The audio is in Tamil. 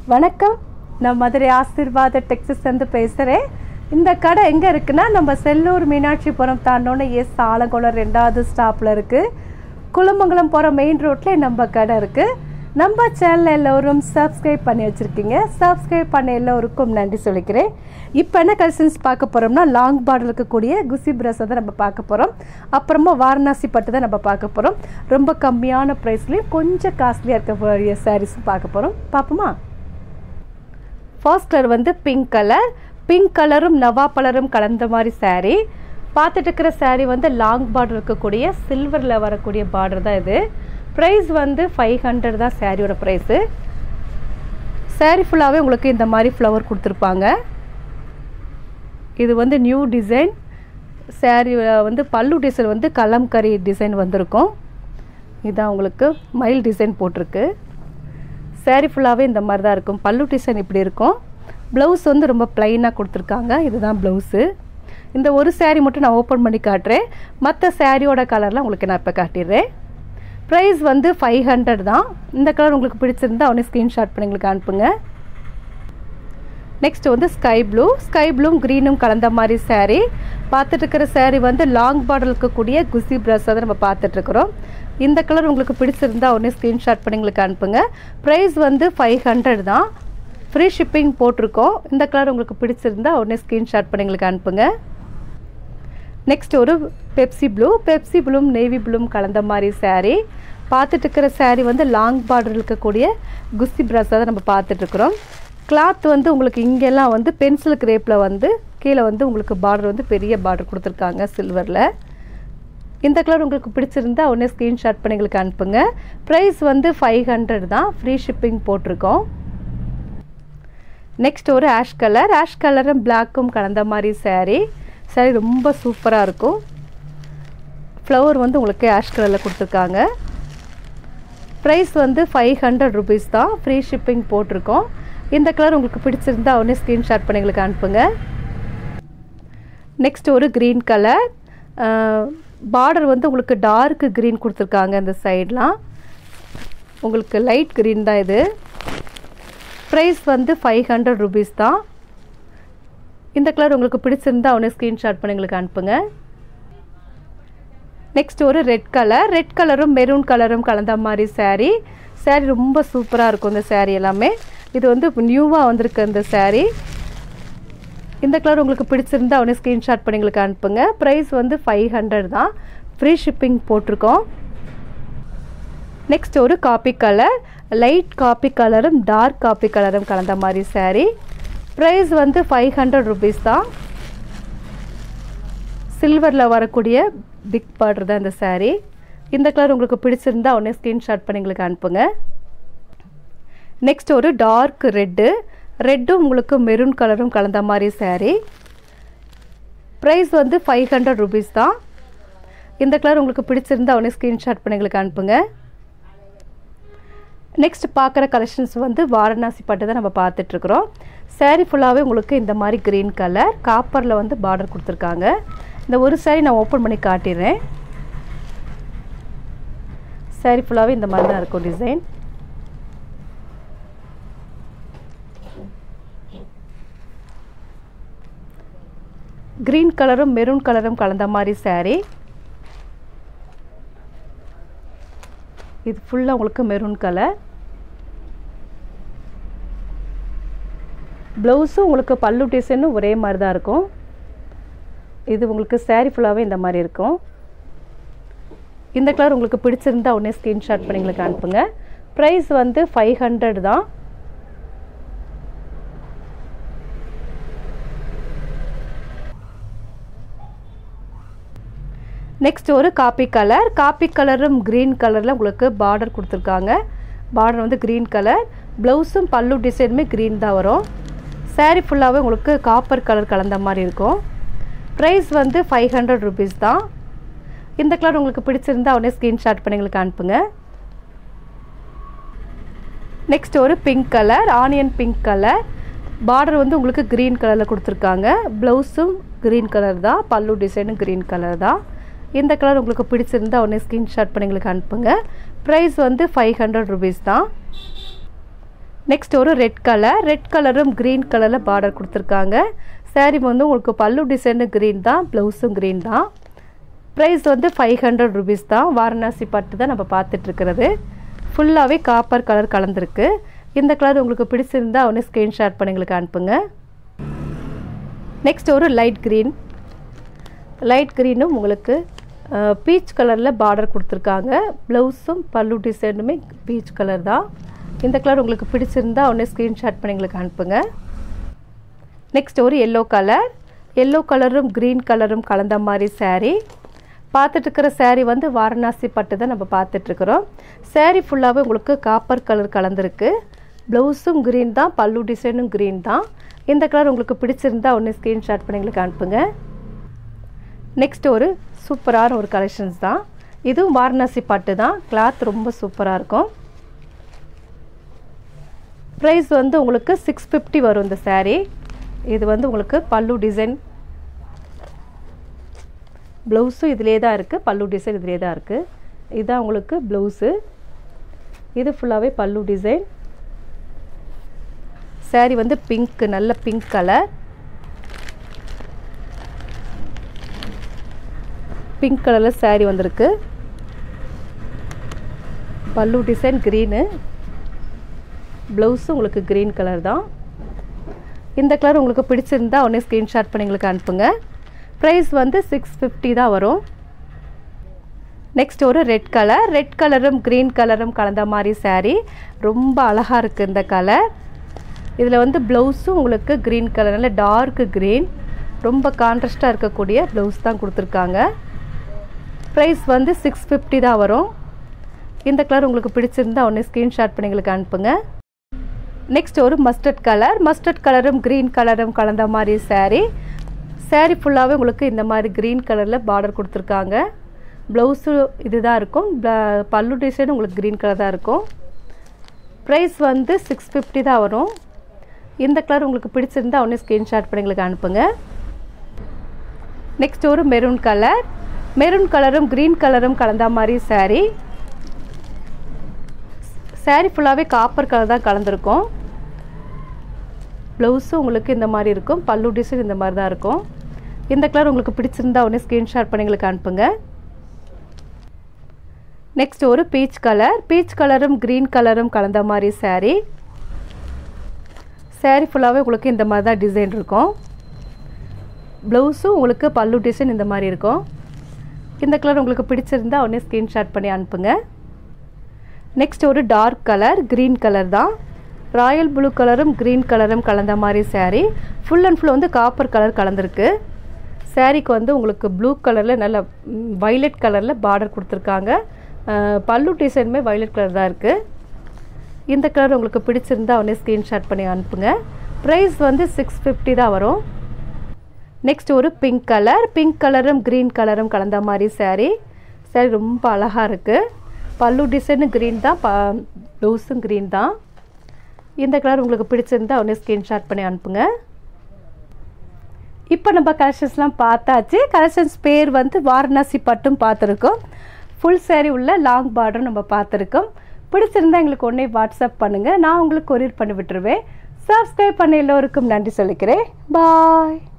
வணக்கம் நான் மதுரை ஆசீர்வாத டெக்ஸஸ் வந்து பேசுகிறேன் இந்த கடை எங்கே இருக்குன்னா நம்ம செல்லூர் மீனாட்சிபுரம் தாண்டோன்னு எஸ் ஆலங்குளம் ரெண்டாவது ஸ்டாப்பில் இருக்குது குளமங்கலம் போகிற மெயின் ரோட்டில் நம்ம கடை இருக்குது நம்ம சேனல் எல்லோரும் சப்ஸ்கிரைப் பண்ணி வச்சுருக்கீங்க சப்ஸ்கிரைப் பண்ண எல்லோருக்கும் நன்றி சொல்லிக்கிறேன் இப்போ என்ன கலெக்ஷன்ஸ் பார்க்க போகிறோம்னா லாங் பார்டர் இருக்கக்கூடிய குசி பிரஸை தான் நம்ம பார்க்க போகிறோம் அப்புறமா வாரணாசி பட்டு தான் நம்ம பார்க்க போகிறோம் ரொம்ப கம்மியான ப்ரைஸ்லேயும் கொஞ்சம் காஸ்ட்லியாக இருக்கக்கூடிய சாரீஸும் பார்க்க போகிறோம் பார்ப்போமா ஃபர்ஸ்ட் கலர் வந்து பிங்க் கலர் பிங்க் கலரும் நவா கலரும் கலந்த மாதிரி saree பார்த்துட்டு இருக்கிற saree வந்து லாங் பார்டர் இருக்கக்கூடிய சில்வரில் வரக்கூடிய பார்டர் தான் இது ப்ரைஸ் வந்து ஃபைவ் ஹண்ட்ரட் தான் சாரியோட ப்ரைஸு saree ஃபுல்லாகவே உங்களுக்கு இந்த மாதிரி ஃப்ளவர் கொடுத்துருப்பாங்க இது வந்து நியூ டிசைன் saree வந்து பல்லு டிசைன் வந்து கலம்கரி டிசைன் வந்திருக்கும் இதான் உங்களுக்கு மயில் டிசைன் போட்டிருக்கு saree ஃபுல்லாகவே இந்த மாதிரி தான் இருக்கும் பல்லு டிசைன் இப்படி இருக்கும் ப்ளவுஸ் வந்து ரொம்ப ப்ளைனாக கொடுத்துருக்காங்க இதுதான் ப்ளவுஸு இந்த ஒரு saree மட்டும் நான் ஓப்பன் பண்ணி காட்டுறேன் மற்ற சாரியோட கலர்லாம் உங்களுக்கு நான் இப்போ காட்டிடுறேன் ப்ரைஸ் வந்து ஃபைவ் ஹண்ட்ரட் தான் இந்த கலர் உங்களுக்கு பிடிச்சிருந்தா அவனே ஸ்க்ரீன்ஷாட் பண்ணி எங்களுக்கு அனுப்புங்க நெக்ஸ்ட் வந்து ஸ்கை ப்ளூ ஸ்கை ப்ளூவும் க்ரீனும் கலந்த மாதிரி saree பார்த்துட்டு இருக்கிற saree வந்து லாங் பார்டர் இருக்கக்கூடிய குசி ப்ரஷ்ஷை தான் நம்ம பார்த்துட்ருக்குறோம் இந்த கலர் உங்களுக்கு பிடிச்சிருந்தா உடனே ஸ்க்ரீன்ஷாட் பண்ணி எங்களுக்கு அனுப்புங்க ப்ரைஸ் வந்து ஃபைவ் ஹண்ட்ரட் தான் ஃப்ரீ ஷிப்பிங் போட்டிருக்கோம் இந்த கலர் உங்களுக்கு பிடிச்சிருந்தா உடனே ஸ்க்ரீன்ஷாட் பண்ணி எங்களுக்கு அனுப்புங்க நெக்ஸ்ட் ஒரு பெப்சி ப்ளூ பெப்சி ப்ளூம் நேவி ப்ளூம் கலந்த மாதிரி saree பார்த்துட்டு இருக்கிற saree வந்து லாங் பார்டர் இருக்கக்கூடிய குஸ்தி ப்ரஷ்ஷை தான் நம்ம பார்த்துட்ருக்குறோம் கிளாத் வந்து உங்களுக்கு இங்கெல்லாம் வந்து பென்சில் கிரேப்பில் வந்து கீழே வந்து உங்களுக்கு பார்டர் வந்து பெரிய பார்டர் கொடுத்துருக்காங்க சில்வரில் இந்த கலர் உங்களுக்கு பிடிச்சிருந்தா உடனே ஸ்க்ரீன்ஷாட் பண்ணி எங்களுக்கு அனுப்புங்க ப்ரைஸ் வந்து ஃபைவ் ஹண்ட்ரட் தான் ஃப்ரீ ஷிப்பிங் போட்டிருக்கோம் நெக்ஸ்ட் ஒரு ஆஷ் கலர் ஆஷ் கலரும் பிளாக்கும் கலந்த மாதிரி saree saree ரொம்ப சூப்பராக இருக்கும் ஃப்ளவர் வந்து உங்களுக்கு ஆஷ் கலரில் கொடுத்துருக்காங்க ப்ரைஸ் வந்து ஃபைவ் ஹண்ட்ரட் ருபீஸ் தான் ஃப்ரீ ஷிப்பிங் போட்டிருக்கோம் இந்த கலர் உங்களுக்கு பிடிச்சிருந்தா உடனே ஸ்க்ரீன்ஷாட் பண்ணி எங்களுக்கு அனுப்புங்க நெக்ஸ்ட் ஒரு க்ரீன் கலர் பார்டர் வந்து உங்களுக்கு டார்க் க்ரீன் கொடுத்துருக்காங்க இந்த சைட்லாம் உங்களுக்கு லைட் க்ரீன் தான் இது ப்ரைஸ் வந்து ஃபைவ் ஹண்ட்ரட் ருபீஸ் தான் இந்த கலர் உங்களுக்கு பிடிச்சிருந்தா உடனே ஸ்க்ரீன்ஷாட் பண்ணி எங்களுக்கு அனுப்புங்க நெக்ஸ்ட் ஒரு ரெட் கலர் ரெட் கலரும் மெரூன் கலரும் கலந்த மாதிரி saree saree ரொம்ப சூப்பராக இருக்கும் இந்த saree எல்லாமே இது வந்து நியூவாக வந்திருக்கு இந்த saree இந்த கலர் உங்களுக்கு பிடிச்சிருந்தா உடனே ஸ்க்ரீன்ஷாட் பண்ணி எங்களுக்கு அனுப்புங்க ப்ரைஸ் வந்து ஃபைவ் ஹண்ட்ரட் தான் ஃப்ரீ ஷிப்பிங் போட்டிருக்கோம் நெக்ஸ்ட் ஒரு காப்பி கலர் லைட் காப்பி கலரும் டார்க் காப்பி கலரும் கலந்த மாதிரி saree ப்ரைஸ் வந்து ஃபைவ் ஹண்ட்ரட் ருபீஸ் தான் சில்வரில் வரக்கூடிய பிக் பார்டர் தான் இந்த saree இந்த கலர் உங்களுக்கு பிடிச்சிருந்தா உடனே ஸ்க்ரீன்ஷாட் பண்ணி எங்களுக்கு அனுப்புங்க நெக்ஸ்ட் ஒரு டார்க் ரெட்டு ரெட்டும் உங்களுக்கு மெரூன் கலரும் கலந்த மாதிரி saree ப்ரைஸ் வந்து ஃபைவ் ஹண்ட்ரட் ருபீஸ் தான் இந்த கலர் உங்களுக்கு பிடிச்சிருந்தா உடனே ஸ்க்ரீன்ஷாட் பண்ணி எங்களுக்கு அனுப்புங்க நெக்ஸ்ட் பார்க்குற கலெக்ஷன்ஸ் வந்து வாரணாசி பட்டு தான் நம்ம பார்த்துட்ருக்குறோம் saree ஃபுல்லாகவே உங்களுக்கு இந்த மாதிரி க்ரீன் கலர் காப்பரில் வந்து பார்டர் கொடுத்துருக்காங்க இந்த ஒரு saree நான் ஓப்பன் பண்ணி காட்டிடுறேன் saree ஃபுல்லாகவே இந்த மாதிரி தான் இருக்கும் டிசைன் க்ரீன் கலரும் மெரூன் கலரும் கலந்த மாதிரி saree இது ஃபுல்லாக உங்களுக்கு மெரூன் கலர் ப்ளவுஸும் உங்களுக்கு பல்லு டிசைனும் ஒரே மாதிரி தான் இருக்கும் இது உங்களுக்கு saree ஃபுல்லாகவே இந்த மாதிரி இருக்கும் இந்த கலர் உங்களுக்கு பிடிச்சிருந்தா உடனே ஸ்க்ரீன்ஷாட் பண்ணி எங்களுக்கு அனுப்புங்க ப்ரைஸ் வந்து ஃபைவ் ஹண்ட்ரட் தான் நெக்ஸ்ட் ஒரு காப்பி கலர் காப்பி கலரும் க்ரீன் கலரில் உங்களுக்கு பார்டர் கொடுத்துருக்காங்க பார்டர் வந்து க்ரீன் கலர் ப்ளவுஸும் பல்லு டிசைனுமே க்ரீன் தான் வரும் saree ஃபுல்லாகவே உங்களுக்கு காப்பர் கலர் கலந்த மாதிரி இருக்கும் ப்ரைஸ் வந்து ஃபைவ் ஹண்ட்ரட் ருபீஸ் தான் இந்த கலர் உங்களுக்கு பிடிச்சிருந்தா உடனே ஸ்க்ரீன்ஷாட் பண்ணி எங்களுக்கு அனுப்புங்க நெக்ஸ்ட் ஒரு pink colour onion pink colour border வந்து உங்களுக்கு க்ரீன் கலரில் கொடுத்துருக்காங்க ப்ளவுஸும் க்ரீன் கலர் தான் பல்லு டிசைனும் க்ரீன் கலர் தான் இந்த கலர் உங்களுக்கு பிடிச்சிருந்தா உடனே ஸ்க்ரீன்ஷாட் பண்ணி எங்களுக்கு அனுப்புங்க ப்ரைஸ் வந்து ஃபைவ் ஹண்ட்ரட் ருபீஸ் தான் நெக்ஸ்ட் ஒரு ரெட் கலர் ரெட் கலரும் க்ரீன் கலரில் பார்டர் கொடுத்துருக்காங்க saree வந்து உங்களுக்கு பல்லு டிசைனு க்ரீன் தான் ப்ளவுஸும் க்ரீன் தான் ப்ரைஸ் வந்து ஃபைவ் ஹண்ட்ரட் ருபீஸ் தான் வாரணாசி பட்டு தான் நம்ம பார்த்துட்ருக்கிறது ஃபுல்லாகவே காப்பர் கலர் கலந்துருக்கு இந்த கலர் உங்களுக்கு பிடிச்சிருந்தா ஒன்று ஸ்க்ரீன்ஷாட் பண்ணி எங்களுக்கு அனுப்புங்க நெக்ஸ்ட் ஒரு லைட் க்ரீன் லைட் க்ரீனும் உங்களுக்கு பீச் கலரில் பார்டர் கொடுத்துருக்காங்க ப்ளவுஸும் பல்லு டிசைனுமே பீச் கலர் தான் இந்த கலர் உங்களுக்கு பிடிச்சிருந்தா ஒன்று ஸ்க்ரீன்ஷாட் பண்ணி எங்களுக்கு அனுப்புங்க நெக்ஸ்ட் ஒரு எல்லோ கலர் எல்லோ கலரும் க்ரீன் கலரும் கலந்த மாதிரி saree பார்த்துட்டு இருக்கிற saree வந்து வாரணாசி பட்டு தான் நம்ம பார்த்துட்ருக்குறோம் saree ஃபுல்லாகவே உங்களுக்கு காப்பர் கலர் கலந்துருக்கு ப்ளவுஸும் க்ரீன் தான் பல்லு டிசைனும் க்ரீன் தான் இந்த கலர் உங்களுக்கு பிடிச்சிருந்தா ஒன்று ஸ்க்ரீன்ஷாட் பண்ணி எங்களுக்கு அனுப்புங்க நெக்ஸ்ட் ஒரு சூப்பரான ஒரு கலெக்ஷன்ஸ் தான் இதுவும் வாரணாசி பட்டு தான் கிளாத் ரொம்ப சூப்பராக இருக்கும் ப்ரைஸ் வந்து உங்களுக்கு சிக்ஸ் ஃபிஃப்டி வரும் இந்த saree இது வந்து உங்களுக்கு பல்லு டிசைன் ப்ளவுஸும் இதிலே தான் இருக்குது பல்லு டிசைன் இதிலே தான் இருக்குது இதுதான் உங்களுக்கு ப்ளவுஸு இது ஃபுல்லாகவே பல்லு டிசைன் saree வந்து பிங்க் நல்ல பிங்க் கலர் பிங்க் கலரில் saree வந்திருக்கு பல்லு டிசைன் க்ரீனு ப்ளவுஸும் உங்களுக்கு க்ரீன் கலர் தான் இந்த கலர் உங்களுக்கு பிடிச்சிருந்தா உடனே ஸ்க்ரீன்ஷாட் பண்ணி எங்களுக்கு அனுப்புங்க ப்ரைஸ் வந்து சிக்ஸ் ஃபிஃப்டி தான் வரும் நெக்ஸ்ட் ஒரு ரெட் கலர் ரெட் கலரும் க்ரீன் கலரும் கலந்த மாதிரி saree ரொம்ப அழகாக இருக்குது இந்த கலர் இதில் வந்து ப்ளவுஸும் உங்களுக்கு க்ரீன் கலர் நல்ல டார்க் க்ரீன் ரொம்ப கான்ட்ராஸ்டாக இருக்கக்கூடிய ப்ளவுஸ் தான் கொடுத்துருக்காங்க ப்ரைஸ் வந்து சிக்ஸ் ஃபிஃப்டி தான் வரும் இந்த கலர் உங்களுக்கு பிடிச்சிருந்தா உடனே ஸ்க்ரீன்ஷாட் பண்ணி எங்களுக்கு அனுப்புங்க நெக்ஸ்ட் ஒரு மஸ்டர்ட் கலர் மஸ்டர்ட் கலரும் க்ரீன் கலரும் கலந்த மாதிரி saree saree ஃபுல்லாகவே உங்களுக்கு இந்த மாதிரி க்ரீன் கலரில் பார்டர் கொடுத்துருக்காங்க ப்ளவுஸு இதுதான் இருக்கும் ப- பல்லு டிசைன் உங்களுக்கு க்ரீன் கலர் தான் இருக்கும் ப்ரைஸ் வந்து சிக்ஸ் ஃபிஃப்டி தான் வரும் இந்த கலர் உங்களுக்கு பிடிச்சிருந்தா உடனே ஸ்க்ரீன்ஷாட் பண்ணி எங்களுக்கு அனுப்புங்க நெக்ஸ்ட் ஒரு மெரூன் கலர் மெரூன் கலரும் க்ரீன் கலரும் கலந்த மாதிரி saree saree ஃபுல்லாகவே காப்பர் கலர் தான் கலந்துருக்கும் ப்ளவுஸும் உங்களுக்கு இந்த மாதிரி இருக்கும் பல்லு டிசைன் இந்த மாதிரி தான் இருக்கும் இந்த கலர் உங்களுக்கு பிடிச்சிருந்தா உடனே ஸ்க்ரீன்ஷாட் பண்ணி எங்களுக்கு அனுப்புங்க நெக்ஸ்ட் ஒரு பீச் கலர் பீச் கலரும் க்ரீன் கலரும் கலந்த மாதிரி saree saree ஃபுல்லாகவே உங்களுக்கு இந்த மாதிரி தான் டிசைன் இருக்கும் ப்ளவுஸும் உங்களுக்கு பல்லு டிசைன் இந்த மாதிரி இருக்கும் இந்த கலர் உங்களுக்கு பிடிச்சிருந்தா உடனே ஸ்க்ரீன்ஷாட் பண்ணி அனுப்புங்க நெக்ஸ்ட் ஒரு டார்க் கலர் க்ரீன் கலர் தான் ராயல் ப்ளூ கலரும் க்ரீன் கலரும் கலந்த மாதிரி saree ஃபுல் அண்ட் ஃபுல் வந்து காப்பர் கலர் கலந்துருக்கு சாரீக்கு வந்து உங்களுக்கு ப்ளூ கலரில் நல்ல வைலட் கலரில் பார்டர் கொடுத்துருக்காங்க அஹ், பல்லு டிசைனுமே வைலட் கலர் தான் இருக்குது இந்த கலர் உங்களுக்கு பிடிச்சிருந்தா உடனே ஸ்க்ரீன்ஷாட் பண்ணி அனுப்புங்க ப்ரைஸ் வந்து சிக்ஸ் ஃபிஃப்டி தான் வரும் நெக்ஸ்ட் ஒரு பிங்க் கலர் பிங்க் கலரும் க்ரீன் கலரும் கலந்த மாதிரி saree saree ரொம்ப அழகாக இருக்குது பல்லு டிசைனு க்ரீன் தான் ப ப்ளவுஸும் க்ரீன் தான் இந்த கலர் உங்களுக்கு பிடிச்சிருந்தா உடனே ஸ்க்ரீன்ஷாட் பண்ணி அனுப்புங்க இப்போ நம்ம கலெக்ஷன்ஸ்லாம் பார்த்தாச்சு கலெக்ஷன்ஸ் பேர் வந்து வாரணாசி பட்டும் பார்த்துருக்கோம் ஃபுல் saree உள்ள லாங் பார்டரும் நம்ம பார்த்துருக்கோம் பிடிச்சிருந்தா எங்களுக்கு உடனே வாட்ஸ்அப் பண்ணுங்கள் நான் உங்களுக்கு கொரியர் பண்ணி விட்டுருவேன் சப்ஸ்கிரைப் பண்ண எல்லோருக்கும் நன்றி சொல்லிக்கிறேன் பாய்